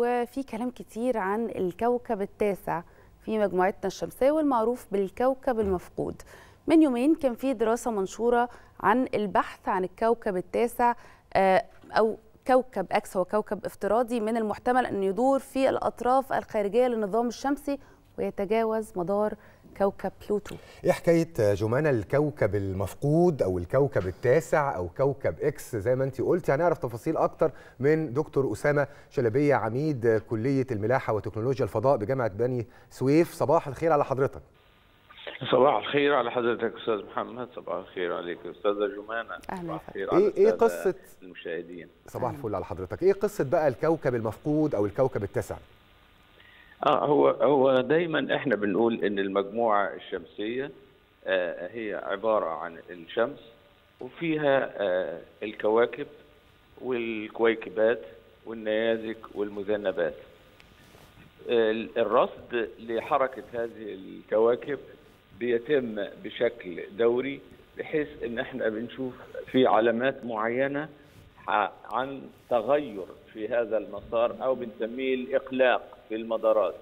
وفي كلام كتير عن الكوكب التاسع في مجموعتنا الشمسية والمعروف بالكوكب المفقود من يومين كان في دراسة منشورة عن البحث عن الكوكب التاسع أو كوكب اكس هو كوكب افتراضي من المحتمل أن يدور في الأطراف الخارجية للنظام الشمسي ويتجاوز مدار كوكب بلوتو ايه حكايه جمانه الكوكب المفقود او الكوكب التاسع او كوكب اكس زي ما انت قلتي هنعرف تفاصيل اكتر من دكتور اسامه شلبيه عميد كليه الملاحه وتكنولوجيا الفضاء بجامعه بني سويف صباح الخير على حضرتك صباح الخير على حضرتك استاذ محمد صباح الخير عليك استاذه جمانه اهلا صباح الخير ايه ايه قصه المشاهدين صباح الفل على حضرتك ايه قصه بقى الكوكب المفقود او الكوكب التاسع اه هو هو دايما احنا بنقول ان المجموعه الشمسيه آه هي عباره عن الشمس وفيها آه الكواكب والكويكبات والنيازك والمذنبات آه الرصد لحركه هذه الكواكب بيتم بشكل دوري بحيث ان احنا بنشوف في علامات معينه عن تغير في هذا المسار او بنسميه الاقلاق في المدارات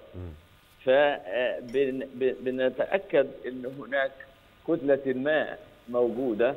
فبنتاكد ان هناك كتله ما موجوده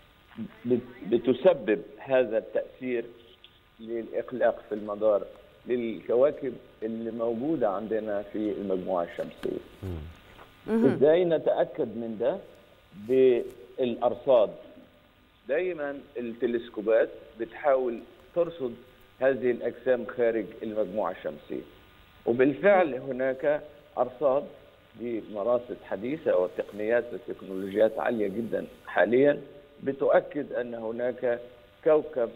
بتسبب هذا التاثير للاقلاق في المدار للكواكب اللي موجوده عندنا في المجموعه الشمسيه. ازاي نتاكد من ده؟ بالارصاد. دايما التلسكوبات بتحاول ترصد هذه الاجسام خارج المجموعه الشمسيه. وبالفعل هناك ارصاد بمراصد حديثه وتقنيات وتكنولوجيات عاليه جدا حاليا بتؤكد ان هناك كوكب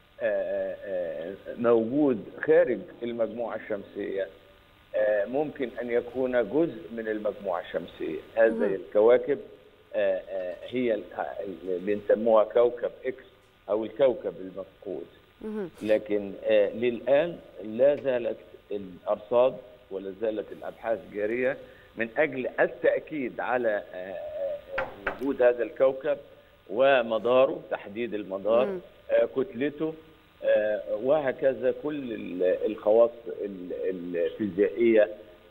موجود خارج المجموعه الشمسيه ممكن ان يكون جزء من المجموعه الشمسيه هذه الكواكب هي اللي بنسموها كوكب اكس او الكوكب المفقود لكن للان لا زالت الارصاد ولا زالت الابحاث جاريه من اجل التاكيد على وجود هذا الكوكب ومداره تحديد المدار مم. كتلته وهكذا كل الخواص الفيزيائيه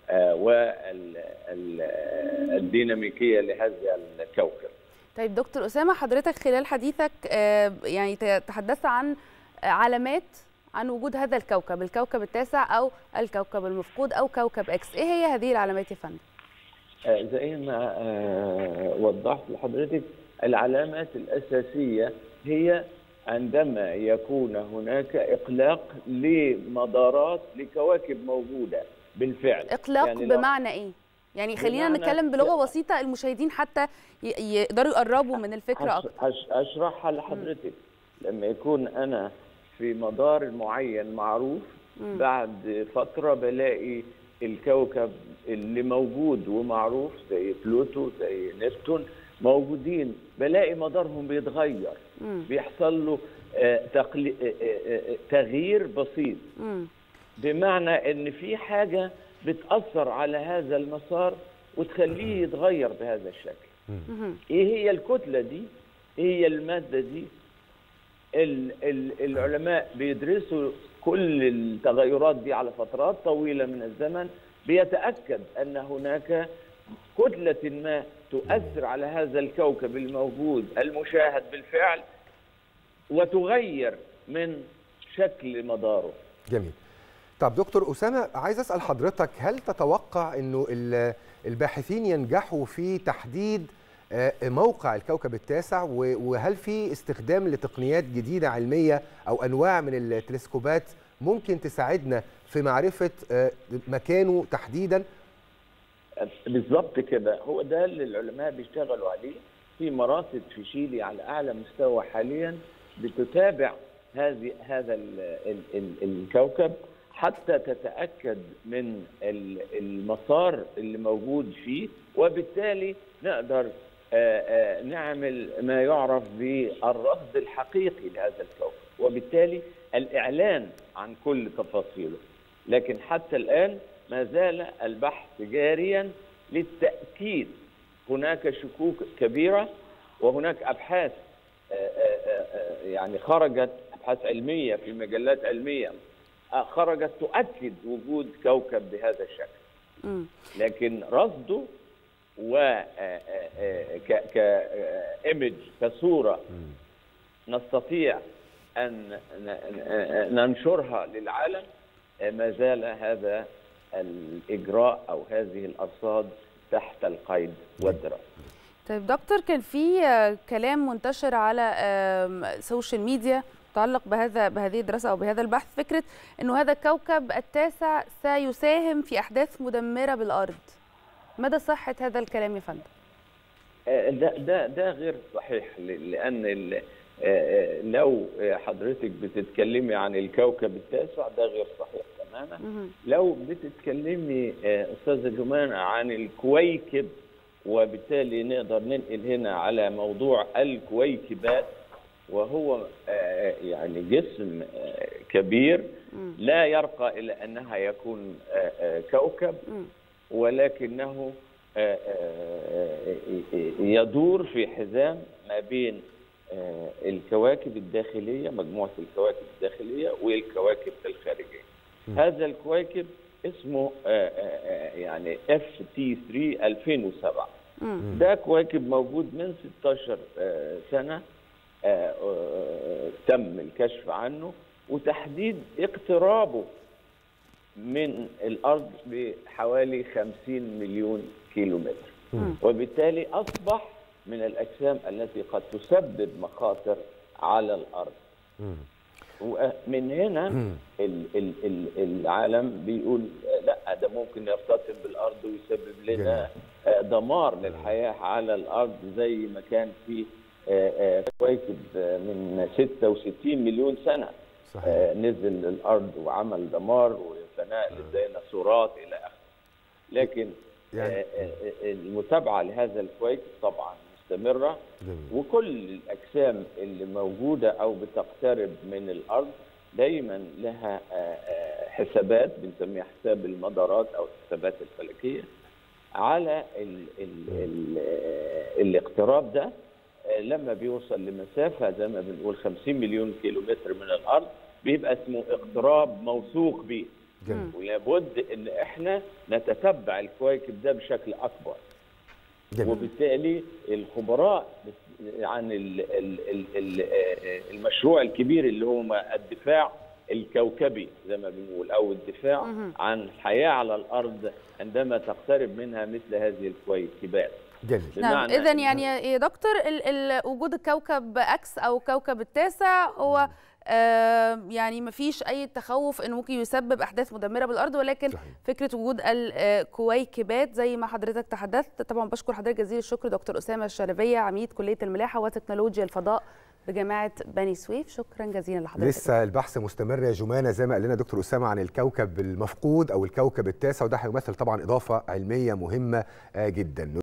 والديناميكيه لهذا الكوكب. طيب دكتور اسامه حضرتك خلال حديثك يعني تحدثت عن علامات عن وجود هذا الكوكب الكوكب التاسع او الكوكب المفقود او كوكب اكس ايه هي هذه العلامات يا فندم زي ما وضحت لحضرتك العلامات الاساسيه هي عندما يكون هناك اقلاق لمدارات لكواكب موجوده بالفعل اقلاق يعني بمعنى ايه يعني خلينا نتكلم بلغه بسيطه المشاهدين حتى يقدروا يقربوا من الفكره اكتر اشرحها لحضرتك لما يكون انا في مدار معين معروف م. بعد فتره بلاقي الكوكب اللي موجود ومعروف زي بلوتو زي نبتون موجودين بلاقي مدارهم بيتغير م. بيحصل له آه تقلي... آه آه تغيير بسيط م. بمعنى ان في حاجه بتاثر على هذا المسار وتخليه يتغير بهذا الشكل ايه هي الكتله دي ايه هي الماده دي العلماء بيدرسوا كل التغيرات دي على فترات طويلة من الزمن بيتأكد أن هناك كتلة ما تؤثر على هذا الكوكب الموجود المشاهد بالفعل وتغير من شكل مداره جميل طب دكتور أسامة عايز أسأل حضرتك هل تتوقع أنه الباحثين ينجحوا في تحديد موقع الكوكب التاسع وهل في استخدام لتقنيات جديدة علمية أو أنواع من التلسكوبات ممكن تساعدنا في معرفة مكانه تحديدا؟ بالظبط كده هو ده اللي العلماء بيشتغلوا عليه في مراصد في شيلي على أعلى مستوى حاليا بتتابع هذه هذا ال ال ال الكوكب حتى تتأكد من المسار اللي موجود فيه وبالتالي نقدر نعمل ما يعرف بالرصد الحقيقي لهذا الكوكب وبالتالي الإعلان عن كل تفاصيله لكن حتى الآن ما زال البحث جاريا للتأكيد هناك شكوك كبيرة وهناك أبحاث يعني خرجت أبحاث علمية في مجلات علمية خرجت تؤكد وجود كوكب بهذا الشكل مم. لكن رصده و كايمج كصوره نستطيع ان ن- ننشرها للعالم ما زال هذا الاجراء او هذه الارصاد تحت القيد والدراسه طيب دكتور كان في آه، كلام منتشر على آم، السوشيال ميديا متعلق بهذا بهذه الدراسه او بهذا البحث فكره انه هذا الكوكب التاسع سيساهم في احداث مدمره بالارض مدى صحه هذا الكلام يا فندم آه، ده ده ده غير صحيح ل- لان ال- آه، آه، لو آه، حضرتك بتتكلمي عن الكوكب التاسع ده غير صحيح تماما مهم. لو بتتكلمي آه، استاذه جمانه عن الكويكب وبالتالي نقدر ننقل هنا على موضوع الكويكبات وهو آه، يعني جسم آه، كبير مم. لا يرقى الى انها يكون آه، آه، كوكب مم. ولكنه آه، آه، يدور في حزام ما بين آه، الكواكب الداخليه مجموعه الكواكب الداخليه والكواكب الخارجيه. هذا الكويكب اسمه آه، آه، آه، يعني اف تي 3 2007 مم. ده كويكب موجود من 16 آه، سنه آه، آه، تم الكشف عنه وتحديد اقترابه من الارض بحوالي 50 مليون كيلو متر مم. وبالتالي اصبح من الاجسام التي قد تسبب مخاطر على الارض مم. ومن هنا ال ال ال العالم بيقول لا ده ممكن يرتطم بالارض ويسبب لنا آه، دمار للحياه على الارض زي ما كان في آه، آه، كويكب آه، من 66 مليون سنه صحيح آه، نزل الارض وعمل دمار وفناء للديناصورات الى اخره لكن يعني- آه، آه، آه، المتابعه لهذا الكويكب طبعا مستمره جميل. وكل الاجسام اللي موجوده او بتقترب من الارض دايما لها آه، آه، حسابات بنسميها حساب المدارات او الحسابات الفلكيه على ال ال ال آه، الاقتراب ده آه، لما بيوصل لمسافه زي ما بنقول 50 مليون كيلو متر من الارض بيبقى اسمه اقتراب موثوق به جميل ولابد ان احنا نتتبع الكواكب ده بشكل اكبر جميل وبالتالي الخبراء عن ال ال ال ال المشروع الكبير اللي هو الدفاع الكوكبي زي ما بنقول او الدفاع مهم. عن الحياه على الارض عندما تقترب منها مثل هذه الكويكبات جميل نعم بمعنى اذا إن- يعني يا يا دكتور ال ال وجود الكوكب اكس او كوكب التاسع هو آه يعني ما فيش اي تخوف انه ممكن يسبب احداث مدمره بالارض ولكن صحيح. فكره وجود الكويكبات زي ما حضرتك تحدثت طبعا بشكر حضرتك جزيل الشكر دكتور اسامه الشربيه عميد كليه الملاحه وتكنولوجيا الفضاء بجامعه بني سويف شكرا جزيلا لحضرتك لسه البحث مستمر يا جمانه زي ما قال لنا دكتور اسامه عن الكوكب المفقود او الكوكب التاسع وده هيمثل طبعا اضافه علميه مهمه آه، جدا